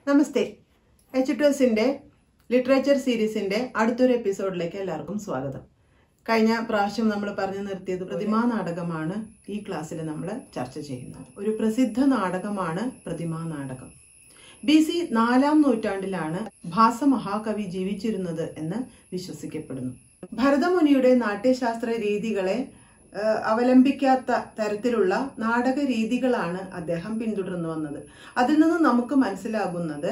നമസ്തേ H two എസിന്റെ literature സീരീസിന്റെ അടുത്തൊരു എപ്പിസോഡിലേക്ക് എല്ലാവർക്കും സ്വാഗതം കഴിഞ്ഞ പ്രാവശ്യം നമ്മൾ പറഞ്ഞു നിർത്തിയത് പ്രതിമാ നാടകമാണ് ഈ ക്ലാസ്സിൽ നമ്മൾ ചർച്ച ചെയ്യുന്നത് ഒരു പ്രസിദ്ധ നാടകമാണ് പ്രതിമാ നാടകം ബി സി നാലാം നൂറ്റാണ്ടിലാണ് ഭാസമഹാകവി ജീവിച്ചിരുന്നത് എന്ന് വിശ്വസിക്കപ്പെടുന്നു ഭരതമുനിയുടെ നാട്യശാസ്ത്ര രീതികളെ ആ, അവലംബിക്കാത്ത തരത്തിലുള്ള നാടക രീതികളാണ് അദ്ദേഹം പിന്തുടർന്നു വന്നത് അതിൽ നിന്ന് നമുക്ക് മനസ്സിലാകുന്നത്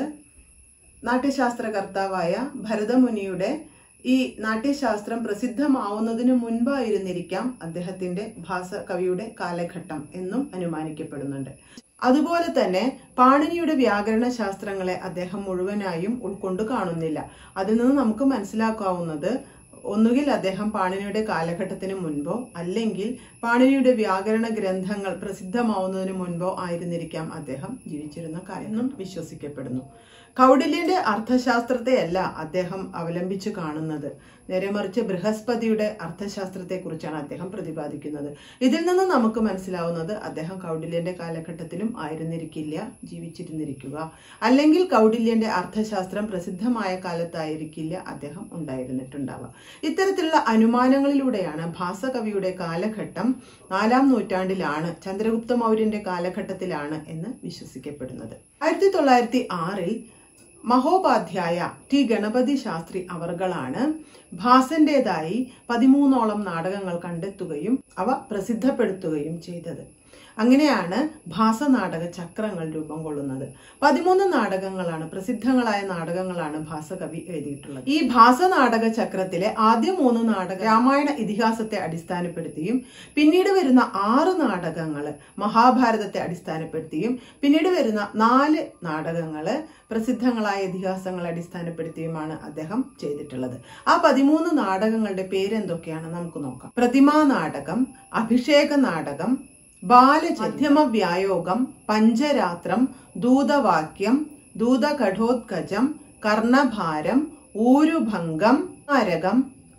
നാട്യശാസ്ത്രകർത്താവായ ഭരതമുനിയുടെ ഈ നാട്യശാസ്ത്രം പ്രസിദ്ധമാവുന്നതിന് മുൻപായിരുന്നിരിക്കാം അദ്ദേഹത്തിന്റെ ഭാസകവിയുടെ കാലഘട്ടം എന്നും അനുമാനിക്കപ്പെടുന്നുണ്ട് അതുപോലെ തന്നെ പാണിനിയുടെ വ്യാകരണ ശാസ്ത്രങ്ങളെ അദ്ദേഹം മുഴുവനായും ഉൾക്കൊണ്ട് കാണുന്നില്ല അതിൽ നിന്ന് നമുക്ക് മനസ്സിലാക്കാവുന്നത് ഒന്നുകിൽ അദ്ദേഹം പാണിനിയുടെ കാലഘട്ടത്തിന് മുൻപോ അല്ലെങ്കിൽ പാണിനിയുടെ വ്യാകരണ ഗ്രന്ഥങ്ങൾ പ്രസിദ്ധമാവുന്നതിന് മുൻപോ ആയിരുന്നിരിക്കാം അദ്ദേഹം ജീവിച്ചിരുന്ന കാര്യം എന്നും വിശ്വസിക്കപ്പെടുന്നു കൗടില്യന്റെ അർത്ഥശാസ്ത്രത്തെയല്ല അദ്ദേഹം അവലംബിച്ചു കാണുന്നത് നേരെ മറിച്ച് ബൃഹസ്പതിയുടെ അർത്ഥശാസ്ത്രത്തെക്കുറിച്ചാണ് അദ്ദേഹം പ്രതിപാദിക്കുന്നത് ഇതിൽ നിന്ന് നമുക്ക് മനസ്സിലാവുന്നത് അദ്ദേഹം കൗടില്യന്റെ കാലഘട്ടത്തിലും ആയിരുന്നിരിക്കില്ല ജീവിച്ചിരുന്നിരിക്കുക അല്ലെങ്കിൽ കൗടില്യന്റെ അർത്ഥശാസ്ത്രം പ്രസിദ്ധമായ കാലത്തായിരിക്കില്ല അദ്ദേഹം ഉണ്ടായിരുന്നിട്ടുണ്ടാവുക ഇത്തരത്തിലുള്ള അനുമാനങ്ങളിലൂടെയാണ് ഭാസകവിയുടെ കാലഘട്ടം നാലാം നൂറ്റാണ്ടിലാണ് ചന്ദ്രഗുപ്ത മൗര്യന്റെ കാലഘട്ടത്തിലാണ് എന്ന് വിശ്വസിക്കപ്പെടുന്നത് ആയിരത്തി തൊള്ളായിരത്തി ആറിൽ മഹോപാധ്യായ ടി ഗണപതി ശാസ്ത്രി അവർകളാണ് ഭാസന്റേതായി പതിമൂന്നോളം നാടകങ്ങൾ കണ്ടെത്തുകയും അവ പ്രസിദ്ധപ്പെടുത്തുകയും ചെയ്തത് അങ്ങനെയാണ് ഭാസനാടക ചക്രങ്ങൾ രൂപം കൊള്ളുന്നത് പതിമൂന്ന് നാടകങ്ങളാണ് പ്രസിദ്ധങ്ങളായ നാടകങ്ങളാണ് ഭാസകവി എഴുതിയിട്ടുള്ളത് ഈ ഭാസനാടക ചക്രത്തിലെ ആദ്യ മൂന്ന് നാടക രാമായണ ഇതിഹാസത്തെ അടിസ്ഥാനപ്പെടുത്തിയും പിന്നീട് വരുന്ന ആറ് നാടകങ്ങൾ മഹാഭാരതത്തെ അടിസ്ഥാനപ്പെടുത്തിയും പിന്നീട് വരുന്ന നാല് നാടകങ്ങൾ പ്രസിദ്ധങ്ങളായ ഇതിഹാസങ്ങളെ അടിസ്ഥാനപ്പെടുത്തിയുമാണ് അദ്ദേഹം ചെയ്തിട്ടുള്ളത് ആ പതിമൂന്ന് നാടകങ്ങളുടെ പേരെന്തൊക്കെയാണ് നമുക്ക് നോക്കാം പ്രതിമാ നാടകം അഭിഷേക നാടകം ബാലചധ്യമ വ്യായോഗം പഞ്ചരാത്രം ദൂതവാക്യം ദൂതകഠോത്കജം കർണഭാരം ഊരുഭംഗം നാരകം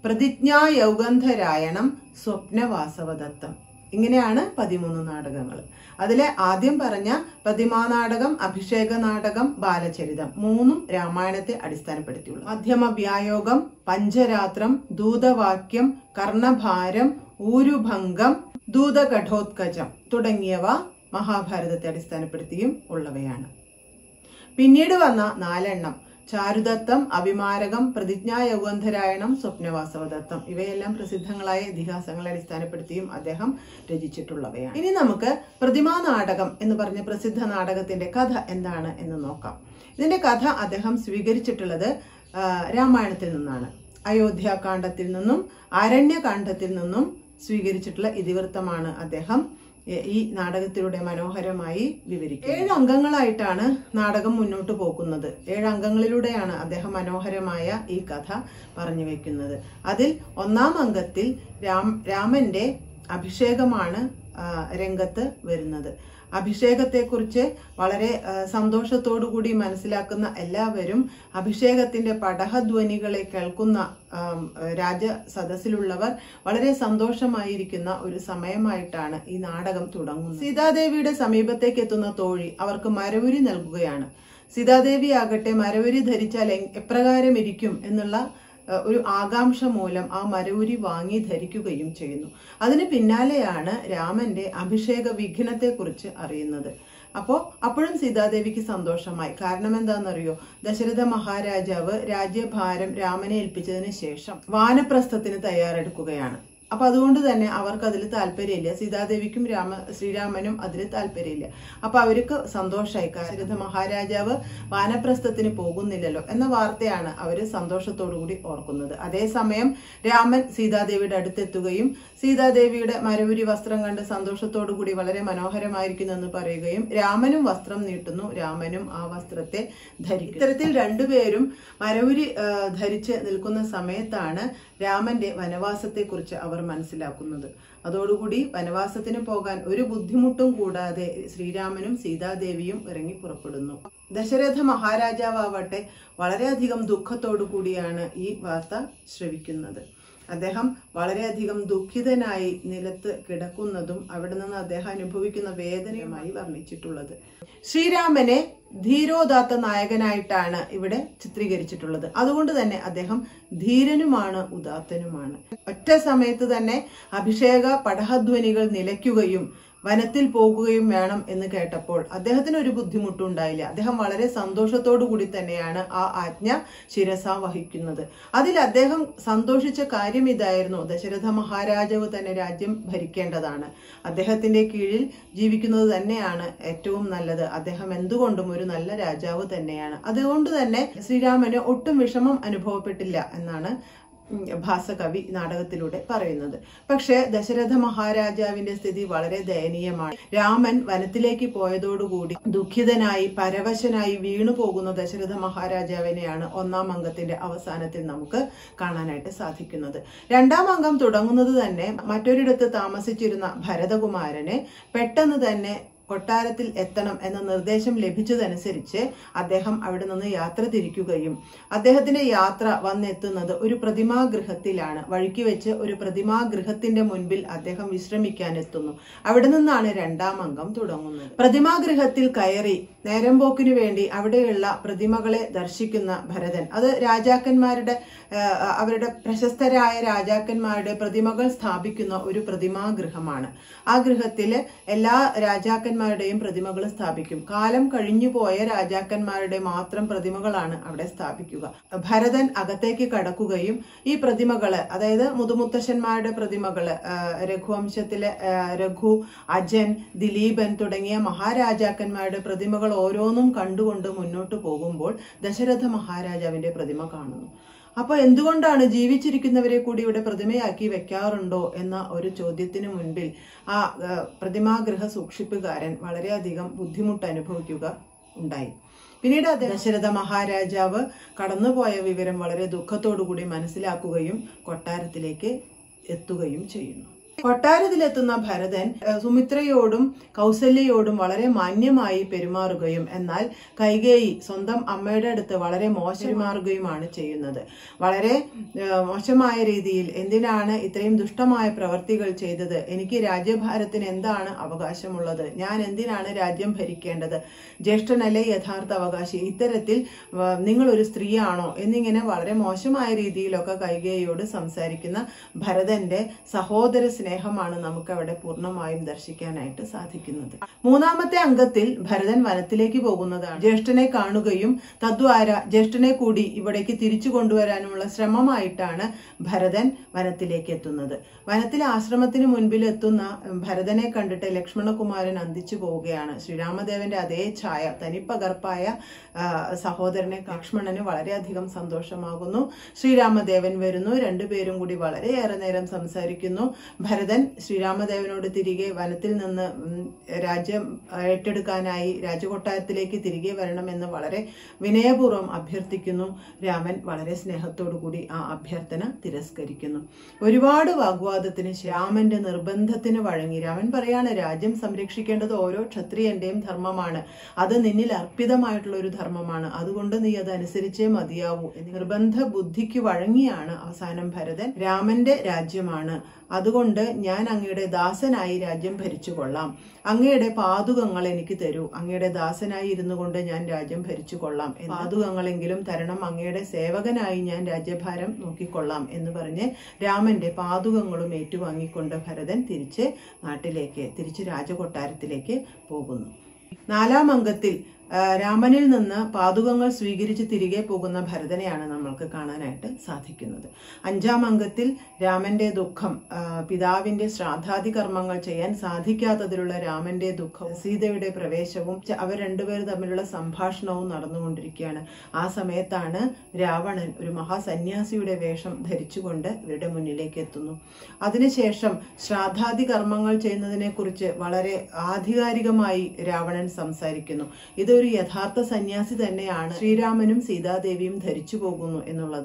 പ്രതിജ്ഞായൗഗന്ധരായണം സ്വപ്നവാസവദത്തം ഇങ്ങനെയാണ് പതിമൂന്ന് നാടകങ്ങൾ അതിലെ ആദ്യം പറഞ്ഞ പ്രതിമാ നാടകം അഭിഷേക നാടകം ബാലചരിതം മൂന്നും രാമായണത്തെ അടിസ്ഥാനപ്പെടുത്തിയുള്ളു മധ്യമ വ്യായോഗം പഞ്ചരാത്രം ദൂതവാക്യം കർണഭാരം ഊരുഭംഗം ദൂതകഠോത്കജം തുടങ്ങിയവ മഹാഭാരതത്തെ അടിസ്ഥാനപ്പെടുത്തിയും ഉള്ളവയാണ് പിന്നീട് വന്ന നാലെണ്ണം ചാരുദത്തം അഭിമാരകം പ്രതിജ്ഞായൗഗന്ധരായണം സ്വപ്നവാസവദത്തം ഇവയെല്ലാം പ്രസിദ്ധങ്ങളായ ഇതിഹാസങ്ങളെ അടിസ്ഥാനപ്പെടുത്തിയും അദ്ദേഹം രചിച്ചിട്ടുള്ളവയാണ് ഇനി നമുക്ക് പ്രതിമാ നാടകം എന്ന് പറഞ്ഞ പ്രസിദ്ധ നാടകത്തിന്റെ കഥ എന്താണ് എന്ന് നോക്കാം ഇതിന്റെ കഥ അദ്ദേഹം സ്വീകരിച്ചിട്ടുള്ളത് ആ, രാമായണത്തിൽ നിന്നാണ് അയോധ്യാകാന്ഡത്തിൽ നിന്നും അരണ്യകാന്ഡത്തിൽ നിന്നും സ്വീകരിച്ചിട്ടുള്ള ഇതിവൃത്തമാണ് അദ്ദേഹം എ- ഈ നാടകത്തിലൂടെ മനോഹരമായി വിവരിക്കുന്നത് ഏഴ് അംഗങ്ങളായിട്ടാണ് നാടകം മുന്നോട്ട് പോകുന്നത് ഏഴ് അംഗങ്ങളിലൂടെയാണ് അദ്ദേഹം മനോഹരമായ ഈ കഥ പറഞ്ഞു വെക്കുന്നത് അതിൽ ഒന്നാം അംഗത്തിൽ രാം രാമന്റെ അഭിഷേകമാണ് ആ, രംഗത്ത് വരുന്നത് അഭിഷേകത്തെക്കുറിച്ച് വളരെ ആ, സന്തോഷത്തോടു കൂടി മനസ്സിലാക്കുന്ന എല്ലാവരും അഭിഷേകത്തിന്റെ പടഹധ്വനികളെ കേൾക്കുന്ന ആം, രാജ സദസ്സിലുള്ളവർ വളരെ സന്തോഷമായിരിക്കുന്ന ഒരു സമയമായിട്ടാണ് ഈ നാടകം തുടങ്ങുന്നത് സീതാദേവിയുടെ സമീപത്തേക്ക് എത്തുന്ന തോഴി അവർക്ക് മരവുരി നൽകുകയാണ് സീതാദേവി ആകട്ടെ മരവുരി ധരിച്ചാൽ എ- എപ്രകാരം ഇരിക്കും എന്നുള്ള ഏഹ്, ഒരു ആകാംക്ഷ മൂലം ആ മരവുരി വാങ്ങി ധരിക്കുകയും ചെയ്യുന്നു അതിന് പിന്നാലെയാണ് രാമന്റെ അഭിഷേക വിഘ്നത്തെക്കുറിച്ച് അറിയുന്നത് അപ്പോൾ അപ്പോഴും സീതാദേവിക്ക് സന്തോഷമായി കാരണം എന്താണെന്നറിയോ ദശരഥ മഹാരാജാവ് രാജ്യഭാരം രാമനെ ഏൽപ്പിച്ചതിന് ശേഷം വാനപ്രസ്ഥത്തിന് തയ്യാറെടുക്കുകയാണ് അപ്പൊ അതുകൊണ്ട് തന്നെ അവർക്ക് അതിൽ താല്പര്യമില്ല സീതാദേവിക്കും രാമ ശ്രീരാമനും അതിൽ താല്പര്യമില്ല അപ്പൊ അവർക്ക് സന്തോഷമായി ദശരഥ മഹാരാജാവ് വാനപ്രസ്ഥത്തിന് പോകുന്നില്ലല്ലോ എന്ന വാർത്തയാണ് അവര് സന്തോഷത്തോടു കൂടി ഓർക്കുന്നത് അതേസമയം രാമൻ സീതാദേവിയുടെ അടുത്തെത്തുകയും സീതാദേവിയുടെ മരവുരി വസ്ത്രം കണ്ട് സന്തോഷത്തോടു കൂടി വളരെ മനോഹരമായിരിക്കുന്നു എന്ന് പറയുകയും രാമനും വസ്ത്രം നീട്ടുന്നു രാമനും ആ വസ്ത്രത്തെ ധരിക്കും ഇത്തരത്തിൽ രണ്ടുപേരും മരവുരി ആ, ധരിച്ച് നിൽക്കുന്ന സമയത്താണ് രാമന്റെ വനവാസത്തെക്കുറിച്ച് അവർ മനസ്സിലാക്കുന്നത് അതോടുകൂടി വനവാസത്തിന് പോകാൻ ഒരു ബുദ്ധിമുട്ടും കൂടാതെ ശ്രീരാമനും സീതാദേവിയും ഇറങ്ങി പുറപ്പെടുന്നു ദശരഥ മഹാരാജാവട്ടെ വളരെയധികം ദുഃഖത്തോടു കൂടിയാണ് ഈ വാർത്ത ശ്രവിക്കുന്നത് അദ്ദേഹം വളരെയധികം ദുഃഖിതനായി നിലത്ത് കിടക്കുന്നതും അവിടെ നിന്ന് അദ്ദേഹം അനുഭവിക്കുന്ന വേദനയുമായി വർണ്ണിച്ചിട്ടുള്ളത് ശ്രീരാമനെ ധീരോദാത്ത നായകനായിട്ടാണ് ഇവിടെ ചിത്രീകരിച്ചിട്ടുള്ളത് അതുകൊണ്ട് തന്നെ അദ്ദേഹം ധീരനുമാണ് ഉദാത്തനുമാണ് ഒറ്റ സമയത്ത് തന്നെ അഭിഷേക പടഹധ്വനികൾ നിലയ്ക്കുകയും വനത്തിൽ പോകുകയും വേണം എന്ന് കേട്ടപ്പോൾ അദ്ദേഹത്തിന് ഒരു ബുദ്ധിമുട്ടുണ്ടായില്ല അദ്ദേഹം വളരെ സന്തോഷത്തോടു കൂടി തന്നെയാണ് ആ ആജ്ഞ ശിരസ വഹിക്കുന്നത് അതിൽ അദ്ദേഹം സന്തോഷിച്ച കാര്യം ഇതായിരുന്നു ദശരഥ മഹാരാജാവ് തന്നെ രാജ്യം ഭരിക്കേണ്ടതാണ് അദ്ദേഹത്തിന്റെ കീഴിൽ ജീവിക്കുന്നത് തന്നെയാണ് ഏറ്റവും നല്ലത് അദ്ദേഹം എന്തുകൊണ്ടും ഒരു നല്ല രാജാവ് തന്നെയാണ് അതുകൊണ്ട് തന്നെ ശ്രീരാമന് ഒട്ടും വിഷമം അനുഭവപ്പെട്ടില്ല എന്നാണ് ഉം, ഭാസകവി നാടകത്തിലൂടെ പറയുന്നത് പക്ഷേ ദശരഥ മഹാരാജാവിന്റെ സ്ഥിതി വളരെ ദയനീയമാണ് രാമൻ വനത്തിലേക്ക് പോയതോടുകൂടി ദുഃഖിതനായി പരവശനായി വീണു പോകുന്ന ദശരഥ മഹാരാജാവിനെയാണ് ഒന്നാം അംഗത്തിന്റെ അവസാനത്തിൽ നമുക്ക് കാണാനായിട്ട് സാധിക്കുന്നത് രണ്ടാം അംഗം തുടങ്ങുന്നത് തന്നെ മറ്റൊരിടത്ത് താമസിച്ചിരുന്ന ഭരതകുമാരന് പെട്ടെന്ന് തന്നെ കൊട്ടാരത്തിൽ എത്തണം എന്ന നിർദ്ദേശം ലഭിച്ചതനുസരിച്ച് അദ്ദേഹം അവിടെ നിന്ന് യാത്ര തിരിക്കുകയും അദ്ദേഹത്തിന്റെ യാത്ര വന്നെത്തുന്നത് ഒരു പ്രതിമാഗൃഹത്തിലാണ് വഴിക്ക് വെച്ച് ഒരു പ്രതിമാഗൃഹത്തിന്റെ മുൻപിൽ അദ്ദേഹം വിശ്രമിക്കാൻ എത്തുന്നു അവിടെ നിന്നാണ് രണ്ടാം അംഗം തുടങ്ങുന്നത് പ്രതിമാഗൃഹത്തിൽ കയറി നേരം പോക്കിനു വേണ്ടി അവിടെയുള്ള പ്രതിമകളെ ദർശിക്കുന്ന ഭരതൻ അത് രാജാക്കന്മാരുടെ ആ, അവരുടെ പ്രശസ്തരായ രാജാക്കന്മാരുടെ പ്രതിമകൾ സ്ഥാപിക്കുന്ന ഒരു പ്രതിമാഗൃഹമാണ് ആ ഗൃഹത്തില് എല്ലാ രാജാക്കന്മാരുടെയും പ്രതിമകൾ സ്ഥാപിക്കും കാലം കഴിഞ്ഞു പോയ രാജാക്കന്മാരുടെ മാത്രം പ്രതിമകളാണ് അവിടെ സ്ഥാപിക്കുക ഭരതൻ അകത്തേക്ക് കടക്കുകയും ഈ പ്രതിമകള് അതായത് മുതുമുത്തശ്ശന്മാരുടെ പ്രതിമകള് ആ, രഘുവംശത്തിലെ ആ, രഘു അജൻ ദിലീപൻ തുടങ്ങിയ മഹാരാജാക്കന്മാരുടെ പ്രതിമകൾ ഓരോന്നും കണ്ടുകൊണ്ട് മുന്നോട്ട് പോകുമ്പോൾ ദശരഥ മഹാരാജാവിന്റെ പ്രതിമ കാണുന്നു അപ്പൊ എന്തുകൊണ്ടാണ് ജീവിച്ചിരിക്കുന്നവരെ കൂടി ഇവിടെ പ്രതിമയാക്കി വെക്കാറുണ്ടോ എന്ന ഒരു ചോദ്യത്തിന് മുൻപിൽ ആ ആ, പ്രതിമാഗൃഹ സൂക്ഷിപ്പുകാരൻ വളരെയധികം ബുദ്ധിമുട്ട് അനുഭവിക്കുക ഉണ്ടായി പിന്നീട് അദ്ദേഹം ദശരഥ മഹാരാജാവ് കടന്നുപോയ വിവരം വളരെ ദുഃഖത്തോടുകൂടി മനസ്സിലാക്കുകയും കൊട്ടാരത്തിലേക്ക് എത്തുകയും ചെയ്യുന്നു കൊട്ടാരത്തിലെത്തുന്ന ഭരതൻ ഏഹ്, സുമിത്രയോടും കൗസല്യയോടും വളരെ മാന്യമായി പെരുമാറുകയും എന്നാൽ കൈകേയി സ്വന്തം അമ്മയുടെ അടുത്ത് വളരെ മോശമാറുകയുമാണ് ചെയ്യുന്നത് വളരെ ഏഹ്, മോശമായ രീതിയിൽ എന്തിനാണ് ഇത്രയും ദുഷ്ടമായ പ്രവർത്തികൾ ചെയ്തത് എനിക്ക് രാജ്യഭാരത്തിന് എന്താണ് അവകാശമുള്ളത് ഞാൻ എന്തിനാണ് രാജ്യം ഭരിക്കേണ്ടത് ജ്യേഷ്ഠനല്ലേ യഥാർത്ഥ അവകാശി ഇത്തരത്തിൽ വ- നിങ്ങൾ ഒരു സ്ത്രീയാണോ എന്നിങ്ങനെ വളരെ മോശമായ രീതിയിലൊക്കെ കൈകേയിയോട് സംസാരിക്കുന്ന ഭരതന്റെ സഹോദര സ്നേഹമാണ് നമുക്ക് അവിടെ പൂർണ്ണമായും ദർശിക്കാനായിട്ട് സാധിക്കുന്നത് മൂന്നാമത്തെ അംഗത്തിൽ ഭരതൻ വനത്തിലേക്ക് പോകുന്നതാണ് ജ്യേഷ്ഠനെ കാണുകയും തദ്വാര ജ്യേഷ്ഠനെ കൂടി ഇവിടേക്ക് തിരിച്ചു കൊണ്ടുവരാനുമുള്ള ശ്രമമായിട്ടാണ് ഭരതൻ വനത്തിലേക്ക് എത്തുന്നത് വനത്തിലെ ആശ്രമത്തിന് മുൻപിൽ എത്തുന്ന ഭരതനെ കണ്ടിട്ട് ലക്ഷ്മണകുമാരൻ അന്തിച്ചു പോവുകയാണ് ശ്രീരാമദേവന്റെ അതേ ഛായ തനിപ്പകർപ്പായ ആ, സഹോദരനെ ലക്ഷ്മണന് വളരെയധികം സന്തോഷമാകുന്നു ശ്രീരാമദേവൻ വരുന്നു രണ്ടുപേരും കൂടി വളരെയേറെ നേരം സംസാരിക്കുന്നു ഭരതൻ ശ്രീരാമദേവനോട് തിരികെ വനത്തിൽ നിന്ന് ഉം, രാജ്യം ഏറ്റെടുക്കാനായി രാജകൊട്ടാരത്തിലേക്ക് തിരികെ വരണമെന്ന് വളരെ വിനയപൂർവ്വം അഭ്യർത്ഥിക്കുന്നു രാമൻ വളരെ സ്നേഹത്തോടു കൂടി ആ അഭ്യർത്ഥന തിരസ്കരിക്കുന്നു ഒരുപാട് വാഗ്വാദത്തിന് ശേഷം രാമന്റെ നിർബന്ധത്തിന് വഴങ്ങി രാമൻ പറയാണ് രാജ്യം സംരക്ഷിക്കേണ്ടത് ഓരോ ക്ഷത്രിയന്റെയും ധർമ്മമാണ് അത് നിന്നിൽ അർപ്പിതമായിട്ടുള്ള ഒരു ധർമ്മമാണ് അതുകൊണ്ട് നീ അത് അനുസരിച്ചേ മതിയാവൂ എന്ന് നിർബന്ധ ബുദ്ധിക്ക് വഴങ്ങിയാണ് അവസാനം ഭരതൻ രാമന്റെ രാജ്യമാണ് അതുകൊണ്ട് ഞാൻ അങ്ങയുടെ ദാസനായി രാജ്യം ഭരിച്ചുകൊള്ളാം അങ്ങയുടെ പാതുകങ്ങൾ എനിക്ക് തരൂ അങ്ങയുടെ ദാസനായി ഇരുന്നു കൊണ്ട് ഞാൻ രാജ്യം ഭരിച്ചുകൊള്ളാം പാതുകങ്ങളെങ്കിലും തരണം അങ്ങയുടെ സേവകനായി ഞാൻ രാജ്യഭാരം നോക്കിക്കൊള്ളാം എന്ന് പറഞ്ഞ് രാമന്റെ പാതുകങ്ങളും ഏറ്റുവാങ്ങിക്കൊണ്ട് ഭരതൻ തിരിച്ച് നാട്ടിലേക്ക് തിരിച്ച് രാജകൊട്ടാരത്തിലേക്ക് പോകുന്നു നാലാം അംഗത്തിൽ ആ, രാമനിൽ നിന്ന് പാതുകങ്ങൾ സ്വീകരിച്ച് തിരികെ പോകുന്ന ഭരതനെയാണ് നമ്മൾക്ക് കാണാനായിട്ട് സാധിക്കുന്നത് അഞ്ചാം അംഗത്തിൽ രാമന്റെ ദുഃഖം ആ, പിതാവിന്റെ ശ്രാദ്ധാദി കർമ്മങ്ങൾ ചെയ്യാൻ സാധിക്കാത്തതിലുള്ള രാമന്റെ ദുഃഖം സീതയുടെ പ്രവേശവും ച- അവർ രണ്ടുപേരും തമ്മിലുള്ള സംഭാഷണവും നടന്നുകൊണ്ടിരിക്കുകയാണ് ആ സമയത്താണ് രാവണൻ ഒരു മഹാസന്യാസിയുടെ വേഷം ധരിച്ചുകൊണ്ട് ഇവരുടെ മുന്നിലേക്ക് എത്തുന്നു അതിനുശേഷം ശ്രാദ്ധാദി കർമ്മങ്ങൾ ചെയ്യുന്നതിനെ കുറിച്ച് വളരെ ആധികാരികമായി രാവണൻ സംസാരിക്കുന്നു ഇതൊരു യഥാർത്ഥ സന്യാസി തന്നെയാണ് ശ്രീരാമനും സീതാദേവിയും ധരിച്ചു പോകുന്നു എന്നുള്ളതാണ്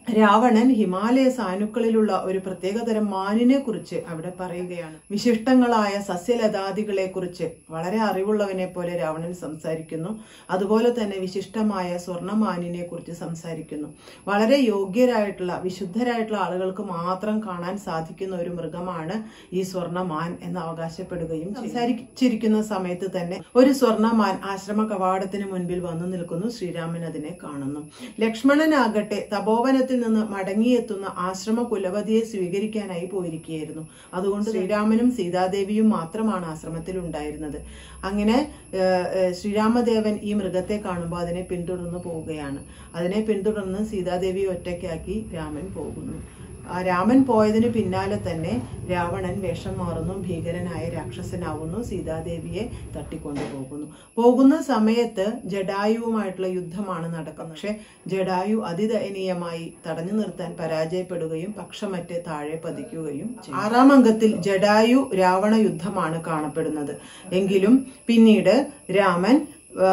രാവണൻ ഹിമാലയ സാനുക്കളിലുള്ള ഒരു പ്രത്യേകതരം മാനിനെ കുറിച്ച് അവിടെ പറയുകയാണ് വിശിഷ്ടങ്ങളായ സസ്യലതാദികളെ കുറിച്ച് വളരെ അറിവുള്ളവനെ പോലെ രാവണൻ സംസാരിക്കുന്നു അതുപോലെ തന്നെ വിശിഷ്ടമായ സ്വർണ്ണമാനിനെ കുറിച്ച് സംസാരിക്കുന്നു വളരെ യോഗ്യരായിട്ടുള്ള വിശുദ്ധരായിട്ടുള്ള ആളുകൾക്ക് മാത്രം കാണാൻ സാധിക്കുന്ന ഒരു മൃഗമാണ് ഈ സ്വർണ്ണമാൻ എന്ന് അവകാശപ്പെടുകയും ചെയ്തു. സംസാരിച്ചിരിക്കുന്ന സമയത്ത് തന്നെ ഒരു സ്വർണ്ണമാൻ ആശ്രമ കവാടത്തിന് മുൻപിൽ വന്നു നിൽക്കുന്നു ശ്രീരാമൻ അതിനെ കാണുന്നു ലക്ഷ്മണനാകട്ടെ തപോവനത്തിൽ നിന്ന് മടങ്ങിയെത്തുന്ന ആശ്രമ കുലപതിയെ സ്വീകരിക്കാനായി പോയിരിക്കുകയായിരുന്നു അതുകൊണ്ട് ശ്രീരാമനും സീതാദേവിയും മാത്രമാണ് ആശ്രമത്തിൽ ഉണ്ടായിരുന്നത് അങ്ങനെ ഏഹ്, ഏഹ്, ശ്രീരാമദേവൻ ഈ മൃഗത്തെ കാണുമ്പോൾ അതിനെ പിന്തുടർന്ന് പോവുകയാണ് അതിനെ പിന്തുടർന്ന് സീതാദേവി ഒറ്റയ്ക്കാക്കി രാമൻ പോകുന്നു ആ രാമൻ പോയതിന് പിന്നാലെ തന്നെ രാവണൻ വേഷം മാറുന്നു ഭീകരനായ രാക്ഷസനാവുന്നു സീതാദേവിയെ തട്ടിക്കൊണ്ടുപോകുന്നു പോകുന്ന സമയത്ത് ജഡായുവുമായിട്ടുള്ള യുദ്ധമാണ് നടക്കുന്നത് പക്ഷെ ജഡായു അതിദയനീയമായി തടഞ്ഞു നിർത്താൻ പരാജയപ്പെടുകയും പക്ഷമറ്റ് താഴെ പതിക്കുകയും ചെയ്തു. ആറാം അംഗത്തിൽ ജഡായു രാവണ യുദ്ധമാണ് കാണപ്പെടുന്നത് എങ്കിലും പിന്നീട് രാമൻ ആ,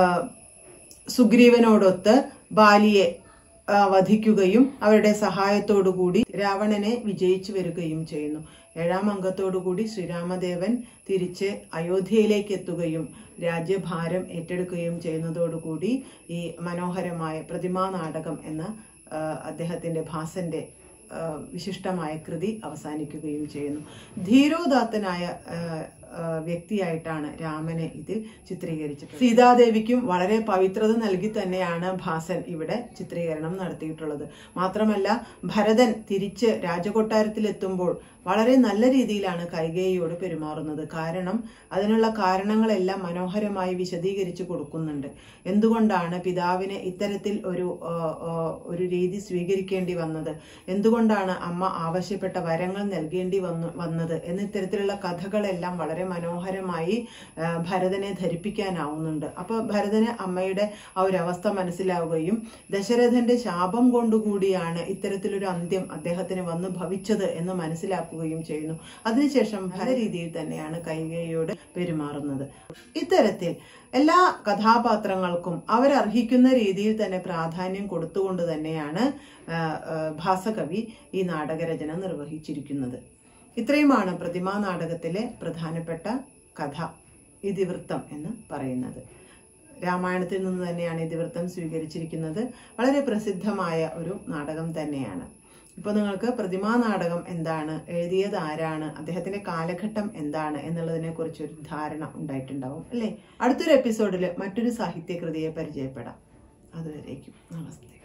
സുഗ്രീവനോടൊത്ത് ബാലിയെ ആ, വധിക്കുകയും അവരുടെ സഹായത്തോടുകൂടി രാവണനെ വിജയിച്ചു വരികയും ചെയ്യുന്നു ഏഴാം അംഗത്തോടുകൂടി ശ്രീരാമദേവൻ തിരിച്ച് അയോധ്യയിലേക്ക് എത്തുകയും രാജ്യഭാരം ഏറ്റെടുക്കുകയും ചെയ്യുന്നതോടുകൂടി ഈ മനോഹരമായ പ്രതിമാ നാടകം എന്ന ആ, അദ്ദേഹത്തിന്റെ ഭാസന്റെ ആ, വിശിഷ്ടമായ കൃതി അവസാനിക്കുകയും ചെയ്യുന്നു ധീരോദാത്തനായ ആ, ആ, വ്യക്തിയായിട്ടാണ് രാമനെ ഇതിൽ ചിത്രീകരിച്ചിട്ടുള്ളത് സീതാദേവിക്കും വളരെ പവിത്രത നൽകി തന്നെയാണ് ഭാസൻ ഇവിടെ ചിത്രീകരണം നടത്തിയിട്ടുള്ളത് മാത്രമല്ല ഭരതൻ തിരിച്ച് രാജകൊട്ടാരത്തിലെത്തുമ്പോൾ വളരെ നല്ല രീതിയിലാണ് കൈകേയിയോട് പെരുമാറുന്നത് കാരണം അതിനുള്ള കാരണങ്ങളെല്ലാം മനോഹരമായി വിശദീകരിച്ചു കൊടുക്കുന്നുണ്ട് എന്തുകൊണ്ടാണ് പിതാവിന് ഇത്തരത്തിൽ ഒരു ആ, ആ, ഒരു രീതി സ്വീകരിക്കേണ്ടി വന്നത് എന്തുകൊണ്ടാണ് അമ്മ ആവശ്യപ്പെട്ട വരങ്ങൾ നൽകേണ്ടി വന്നു വന്നത് എന്നിത്തരത്തിലുള്ള കഥകളെല്ലാം വളരെ മനോഹരമായി ആ, ഭരതനെ ധരിപ്പിക്കാനാവുന്നുണ്ട് അപ്പോൾ ഭരതന് അമ്മയുടെ ആ ഒരു അവസ്ഥ മനസ്സിലാവുകയും ദശരഥന്റെ ശാപം കൊണ്ടുകൂടിയാണ് ഇത്തരത്തിലൊരു അന്ത്യം അദ്ദേഹത്തിന് വന്നു ഭവിച്ചത് എന്ന് മനസ്സിലാക്കുകയും ചെയ്യുന്നു അതിനുശേഷം പല രീതിയിൽ തന്നെയാണ് കൈകേയിയോട് പെരുമാറുന്നത് ഇത്തരത്തിൽ എല്ലാ കഥാപാത്രങ്ങൾക്കും അവരർഹിക്കുന്ന രീതിയിൽ തന്നെ പ്രാധാന്യം കൊടുത്തുകൊണ്ട് തന്നെയാണ് ആ, ആ, ഭാസകവി ഈ നാടകരചന നിർവഹിച്ചിരിക്കുന്നത് ഇത്രയുമാണ് പ്രതിമാ നാടകത്തിലെ പ്രധാനപ്പെട്ട കഥ ഇതിവൃത്തം എന്ന് പറയുന്നത് രാമായണത്തിൽ നിന്ന് തന്നെയാണ് ഇതിവൃത്തം സ്വീകരിച്ചിരിക്കുന്നത് വളരെ പ്രസിദ്ധമായ ഒരു നാടകം തന്നെയാണ് ഇപ്പോൾ നിങ്ങൾക്ക് പ്രതിമാ നാടകം എന്താണ് എഴുതിയത് ആരാണ് അദ്ദേഹത്തിന്റെ കാലഘട്ടം എന്താണ് എന്നുള്ളതിനെ കുറിച്ച് ഒരു ധാരണ ഉണ്ടായിട്ടുണ്ടാവും അല്ലേ അടുത്തൊരു എപ്പിസോഡിൽ മറ്റൊരു സാഹിത്യകൃതിയെ പരിചയപ്പെടാം അതുവരേക്കും നമസ്തേ